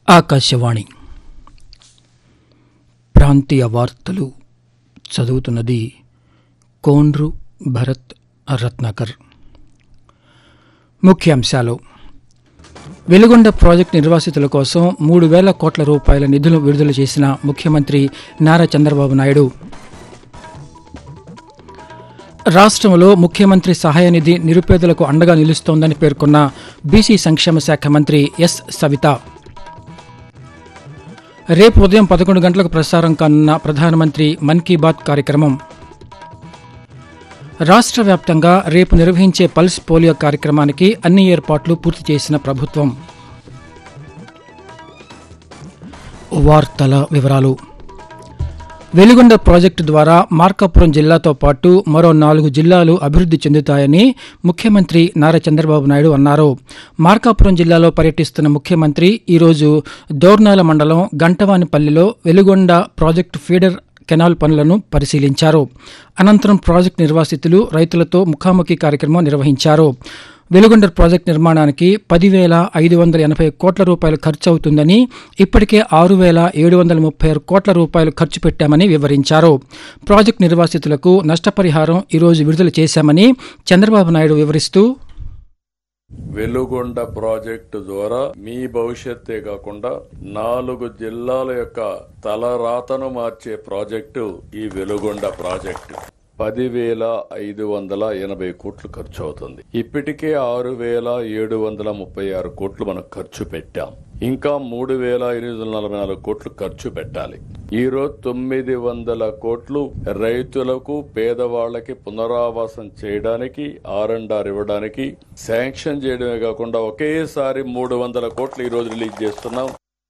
ఆకాశవాణి ప్రాంతీయ వార్తలు చదువుతున్నది కోండ్రు భరత్ రత్నాకర్ ముఖ్యాంశాలు వెలుగొండ ప్రాజెక్టు నిర్వాసితుల కోసం మూడు వేల కోట్ల రూపాయల నిధులు విడుదల చేసిన ముఖ్యమంత్రి నారా చంద్రబాబు నాయుడు రాష్ట్రంలో ముఖ్యమంత్రి సహాయ నిధి నిరుపేదలకు అండగా నిలుస్తోందని పేర్కొన్న బీసీ సంక్షేమ శాఖ మంత్రి ఎస్ సవిత రేపు ఉదయం పదకొండు గంటలకు ప్రసారం కానున్న ప్రధానమంత్రి మన్ కీ బాత్ కార్యక్రమం రాష్ట్ర వ్యాప్తంగా రేపు నిర్వహించే పల్స్ పోలియో కార్యక్రమానికి అన్ని ఏర్పాట్లు పూర్తి చేసిన ప్రభుత్వం వార్తల వివరాలు వెలుగొండ ప్రాజెక్టు ద్వారా మార్కాపురం జిల్లాతో పాటు మరో నాలుగు జిల్లాలు అభివృద్ధి చెందుతాయని ముఖ్యమంత్రి నారా చంద్రబాబు నాయుడు అన్నారు మార్కాపురం జిల్లాలో పర్యటిస్తున్న ముఖ్యమంత్రి ఈరోజు దోర్నాల మండలం గంటవానిపల్లిలో వెలుగొండ ప్రాజెక్టు ఫీడర్ కెనాల్ పనులను పరిశీలించారు అనంతరం ప్రాజెక్టు నిర్వాసితులు రైతులతో ముఖాముఖి కార్యక్రమం నిర్వహించారు వెలుగొండ ప్రాజెక్టు నిర్మాణానికి పదివేల ఐదు వందల ఎనభై కోట్ల రూపాయలు ఖర్చు అవుతుందని ఇప్పటికే ఆరు వేల ఏడు వందల ముప్పై ఆరు కోట్ల రూపాయలు ఖర్చు పెట్టామని వివరించారు ప్రాజెక్టు నిర్వాసితులకు నష్టపరిహారం ఈరోజు విడుదల చేశామని చంద్రబాబు నాయుడు వివరిస్తూ వెలుగొండ ప్రాజెక్టు ద్వారా మీ భవిష్యత్తే కాకుండా నాలుగు జిల్లాల యొక్క తలరాతను మార్చే ప్రాజెక్టు ఈ వెలుగొండ ప్రాజెక్టు పదివేల ఐదు వందల ఎనభై కోట్లు ఖర్చు అవుతుంది ఇప్పటికే ఆరు వేల ఏడు వందల ముప్పై ఆరు కోట్లు మనం ఖర్చు పెట్టాం ఇంకా మూడు వేల ఎనిమిది వందల నలభై నాలుగు కోట్లు ఖర్చు పెట్టాలి ఈ రోజు తొమ్మిది వందల కోట్లు రైతులకు పేదవాళ్లకి పునరావాసం చేయడానికి ఆర్ అండ్ ఆర్ ఇవ్వడానికి శాంక్షన్ చేయడమే కాకుండా ఒకేసారి మూడు వందల కోట్లు ఈ రోజు రిలీజ్ చేస్తున్నాం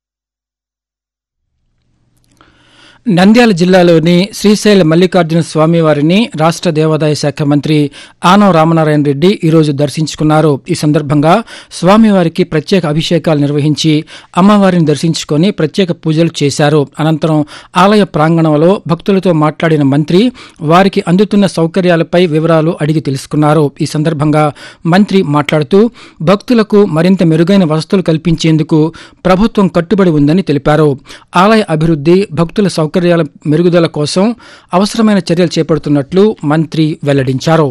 నంద్యాల జిల్లాలోని శ్రీశైల మల్లికార్జున స్వామివారిని రాష్ట్ర దేవాదాయ శాఖ మంత్రి ఆనవ రామనారాయణ రెడ్డి ఈరోజు దర్శించుకున్నారు ఈ సందర్భంగా స్వామివారికి ప్రత్యేక అభిషేకాలు నిర్వహించి అమ్మవారిని దర్శించుకొని ప్రత్యేక పూజలు చేశారు అనంతరం ఆలయ ప్రాంగణంలో భక్తులతో మాట్లాడిన మంత్రి వారికి అందుతున్న సౌకర్యాలపై వివరాలు అడిగి తెలుసుకున్నారు ఈ సందర్భంగా మంత్రి మాట్లాడుతూ భక్తులకు మరింత మెరుగైన వసతులు కల్పించేందుకు ప్రభుత్వం కట్టుబడి ఉందని తెలిపారు ఆలయ అభివృద్ధి భక్తుల సౌకర్యాల మెరుగుదల కోసం అవసరమైన చర్యలు చేపడుతున్నట్లు మంత్రి వెల్లడించారు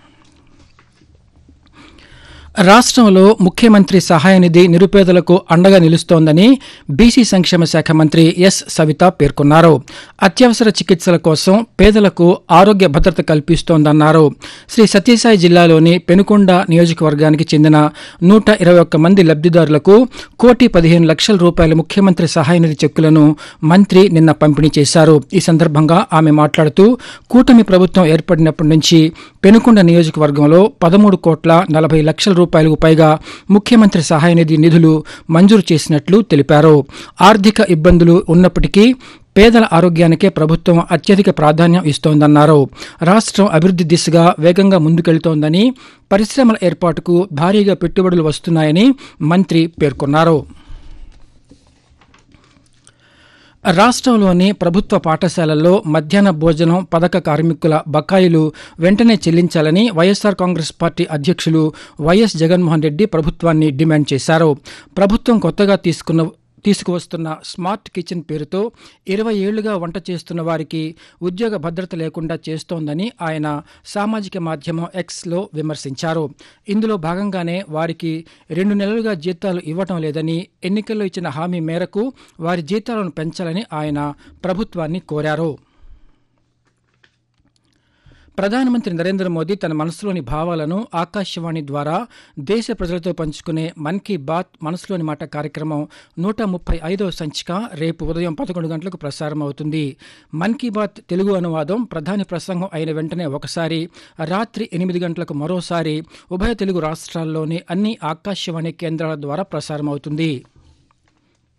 రాష్ట్రంలో ముఖ్యమంత్రి సహాయ నిధి నిరుపేదలకు అండగా నిలుస్తోందని బీసీ సంక్షేమ శాఖ మంత్రి ఎస్ సవిత పేర్కొన్నారు అత్యవసర చికిత్సల కోసం పేదలకు ఆరోగ్య భద్రత కల్పిస్తోందన్నారు శ్రీ సత్యసాయి జిల్లాలోని పెనుకొండ నియోజకవర్గానికి చెందిన నూట ఇరవై ఒక్క మంది లబ్దిదారులకు కోటి పదిహేను లక్షల రూపాయల ముఖ్యమంత్రి సహాయ నిధి చెక్కులను మంత్రి నిన్న పంపిణీ చేశారు ఈ సందర్భంగా ఆమె మాట్లాడుతూ కూటమి ప్రభుత్వం ఏర్పడినప్పటి నుంచి పెనుకొండ నియోజకవర్గంలో పదమూడు కోట్ల నలభై లక్షల రూపాయలకు పైగా ముఖ్యమంత్రి సహాయ నిధి నిధులు మంజూరు చేసినట్లు తెలిపారు ఆర్థిక ఇబ్బందులు ఉన్నప్పటికీ పేదల ఆరోగ్యానికే ప్రభుత్వం అత్యధిక ప్రాధాన్యం ఇస్తోందన్నారు రాష్ట్రం అభివృద్ధి దిశగా వేగంగా ముందుకెళ్తోందని పరిశ్రమల ఏర్పాటుకు భారీగా పెట్టుబడులు వస్తున్నాయని మంత్రి పేర్కొన్నారు రాష్ట్రంలోని ప్రభుత్వ పాఠశాలల్లో మధ్యాహ్న భోజనం పథక కార్మికుల బకాయిలు వెంటనే చెల్లించాలని వైఎస్సార్ కాంగ్రెస్ పార్టీ అధ్యక్షులు వైఎస్ జగన్మోహన్ రెడ్డి ప్రభుత్వాన్ని డిమాండ్ చేశారు ప్రభుత్వం కొత్తగా తీసుకున్న తీసుకువస్తున్న స్మార్ట్ కిచెన్ పేరుతో ఇరవై ఏళ్లుగా వంట చేస్తున్న వారికి ఉద్యోగ భద్రత లేకుండా చేస్తోందని ఆయన సామాజిక మాధ్యమం ఎక్స్లో విమర్శించారు ఇందులో భాగంగానే వారికి రెండు నెలలుగా జీతాలు ఇవ్వటం లేదని ఎన్నికల్లో ఇచ్చిన హామీ మేరకు వారి జీతాలను పెంచాలని ఆయన ప్రభుత్వాన్ని కోరారు ప్రధానమంత్రి నరేంద్ర మోదీ తన మనసులోని భావాలను ఆకాశవాణి ద్వారా దేశ ప్రజలతో పంచుకునే మన్ కీ బాత్ మనసులోని మాట కార్యక్రమం నూట ముప్పై ఐదవ సంచిక రేపు ఉదయం పదకొండు గంటలకు ప్రసారం అవుతుంది మన్ కీ బాత్ తెలుగు అనువాదం ప్రధాని ప్రసంగం అయిన వెంటనే ఒకసారి రాత్రి ఎనిమిది గంటలకు మరోసారి ఉభయ తెలుగు రాష్ట్రాల్లోని అన్ని ఆకాశవాణి కేంద్రాల ద్వారా ప్రసారం అవుతుంది